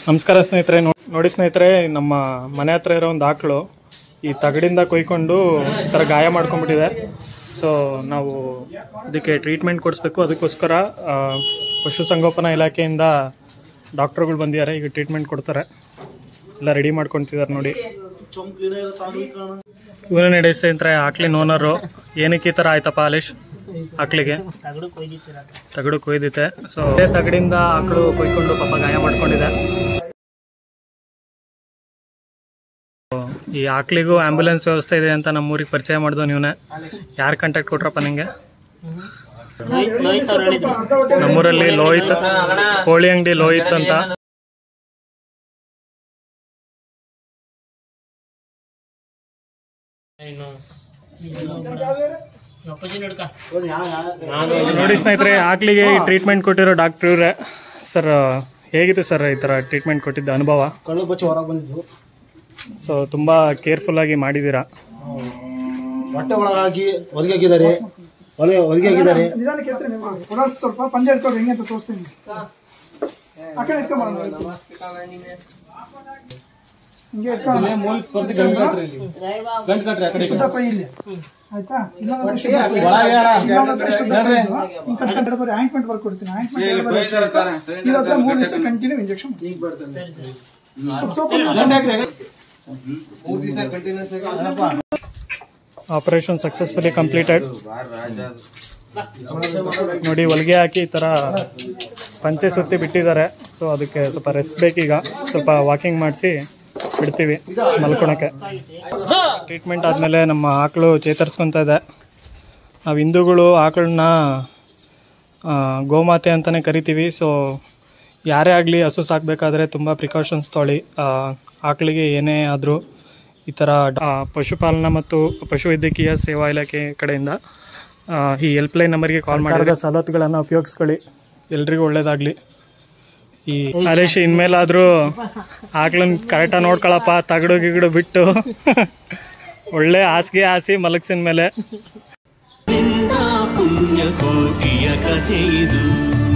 ನಮಸ್ಕಾರ ಸ್ನೇಹಿತರೆ ನೋ- ನೋಡಿ ಸ್ನೇಹಿತರೆ ನಮ್ಮ ಮನೆ ಹತ್ರ ಇರೋ ಒಂದು ಆಕಳು ಈ ತಗಡಿಂದ ಕೊಯ್ಕೊಂಡು ಈ ಥರ ಗಾಯ ಮಾಡ್ಕೊಂಡ್ಬಿಟ್ಟಿದೆ ಸೊ ನಾವು ಇದಕ್ಕೆ ಟ್ರೀಟ್ಮೆಂಟ್ ಕೊಡಿಸ್ಬೇಕು ಅದಕ್ಕೋಸ್ಕರ ಆ, ಪಶುಸಂಗೋಪನಾ ಇಲಾಖೆಯಿಂದ ಡಾಕ್ಟ್ರುಗಳು ಬಂದಿದ್ದಾರೆ ಈಗ ಟ್ರೀಟ್ಮೆಂಟ್ ಕೊಡ್ತಾರೆ ಎಲ್ಲ ರೆಡಿ ಮಾಡ್ಕೊತಿದ್ದಾರೆ ನೋಡಿ ಇವನೇ ನಡೆಸಿ ಸ್ನೇಹಿತರೆ ಆಕ್ಲಿನ ಓನರು ಏನಕ್ಕೆ ಈ ಥರ ಆಯ್ತಪ್ಪ ಅಲೇಶ್ ಆಕ್ಳಿಗೆ ತಗಡು ಕೊಯ್ದಿತ್ತೆ ಸೊ ಅದೇ ತಗಡಿಂದ ಆಕಳು ಕೊಯ್ಕೊಂಡು ಪಾಪ ಗಾಯ ಮಾಡ್ಕೊಂಡಿದೆ ಈ ಆಕ್ಳಿಗೂ ಆಂಬ್ಯುಲೆನ್ಸ್ ವ್ಯವಸ್ಥೆ ಇದೆ ಅಂತ ನಮ್ಮೂರಿಗೆ ಪರಿಚಯ ಮಾಡ್ದು ನೀವೇ ಯಾರು ಕಾಂಟ್ಯಾಕ್ಟ್ ಕೊಟ್ರಪ್ಪ ನಿಂಗೆ ನಮ್ಮೂರಲ್ಲಿ ಲೋಹಿತ್ ಕೋಳಿ ಅಂಗಡಿ ಲೋಹಿತ್ ಅಂತ ನೋಡಿ ಸ್ನೇಹಿತರೆ ಆಕ್ಳಿಗೆ ಈ ಟ್ರೀಟ್ಮೆಂಟ್ ಕೊಟ್ಟಿರೋ ಡಾಕ್ಟರ್ ಇವ್ರೆ ಸರ್ ಹೇಗಿತ್ತು ಸರ್ ಈ ಥರ ಟ್ರೀಟ್ಮೆಂಟ್ ಕೊಟ್ಟಿದ್ದ ಅನುಭವ ಕಳ್ಳು ಬಚ್ಚಿ ಹೊರಗೆ ಬಂದಿದ್ದು ಸೊ ತುಂಬ ಕೇರ್ಫುಲ್ ಆಗಿ ಮಾಡಿದ್ದೀರಾ ಹೊಟ್ಟೆ ಒಳಗಾಗಿ ಹೊಲಿಗೆ ಹಾಕಿದ್ದಾರೆ ಹೊಲಿಗೆ ಹೊಲಿಗೆ ಹಾಕಿದ್ದಾರೆ ನಿಧಾನಕ್ಕೆ ಎತ್ತರ ನೀವು ಪುನಃ ಸ್ವಲ್ಪ ಪಂಜೆ ಇಟ್ಕೊಂಡು ಹೆಂಗೆ ಅಂತ ತೋರಿಸ್ತೀನಿ ಆ ಕಡೆ ಇಟ್ಕೊಂಬರೋಣ ಹಿಂಗೆ ಇಟ್ಕೊಂಡು ಶುದ್ಧ ಕೈ ಇಲ್ಲಿ ಆಯ್ತಾ ಇಲ್ಲೊಂದು ಶುದ್ಧ ಕೈ. ಇಲ್ಲೊಂದು ಶುದ್ಧ ಕೈ ಇದು. ಹಿಂಗ್ ಕಟ್ ಕಟ್ ಬರೀ ಆಯಿಂಟ್ಮೆಂಟ್ ಬರ್ಕೊಡ್ತೀನಿ ಆಯಿಂಟ್ಮೆಂಟ್ ಇರೋ ಹತ್ರ ಮೂರು ದಿವಸ continue injection operation successfully completed ನೋಡಿ ಹೊಲಿಗೆ ಹಾಕಿ ಈ ಥರ ಪಂಚೆ ಸುತ್ತಿ ಬಿಟ್ಟಿದ್ದಾರೆ ಸೊ ಅದಕ್ಕೆ ಸ್ವಲ್ಪ ರೆಸ್ಟ್ ಬೇಕೀಗ ಸ್ವಲ್ಪ ವಾಕಿಂಗ್ ಮಾಡಿಸಿ ಬಿಡ್ತೀವಿ ಮಲ್ಕೊಳಕ್ಕೆ ಟ್ರೀಟ್ಮೆಂಟ್ ಆದಮೇಲೆ ನಮ್ಮ ಆಕಳು ಚೇತರಿಸ್ಕೊತಾ ಇದೆ ನಾವು ಹಿಂದೂಗಳು ಆಕಳನ್ನ ಆ, ಗೋಮಾತೆ ಅಂತಲೇ ಕರಿತೀವಿ ಸೊ ಯಾರೇ ಆಗಲಿ ಹಸು ಸಾಕಬೇಕಾದ್ರೆ ತುಂಬ ಪ್ರಿಕಾಷನ್ಸ್ ತೊಗೊಳ್ಳಿ ಆ, ಆಕಳಿಗೆ ಏನೇ ಆದರೂ ಈ ಥರ ಆ, ಪಶುಪಾಲನಾ ಮತ್ತು ಪಶುವೈದ್ಯಕೀಯ ಸೇವಾ ಇಲಾಖೆ ಕಡೆಯಿಂದ ಆ, ಈ ಹೆಲ್ಪ್ಲೈನ್ ನಂಬರ್ಗೆ ಕಾಲ್ ಮಾಡಿದ ಸವಲತ್ತುಗಳನ್ನು ಉಪಯೋಗಿಸ್ಕೊಳ್ಳಿ ಎಲ್ರಿಗೂ ಒಳ್ಳೇದಾಗಲಿ ಈ ಹರೀಶ್ ಇನ್ಮೇಲಾದರೂ ಆಕಳನ್ನ ಕರೆಕ್ಟಾಗಿ ನೋಡ್ಕೊಳಪ್ಪ ತಗಡು ಗಿಗಡು ಬಿಟ್ಟು ಒಳ್ಳೆ ಹಾಸಿಗೆ ಹಾಸಿ ಮಲಗ್ಸಿದ ಮೇಲೆ ಪುಣ್ಯ ಕೋಟಿಯ ಕಥೆ ಇದು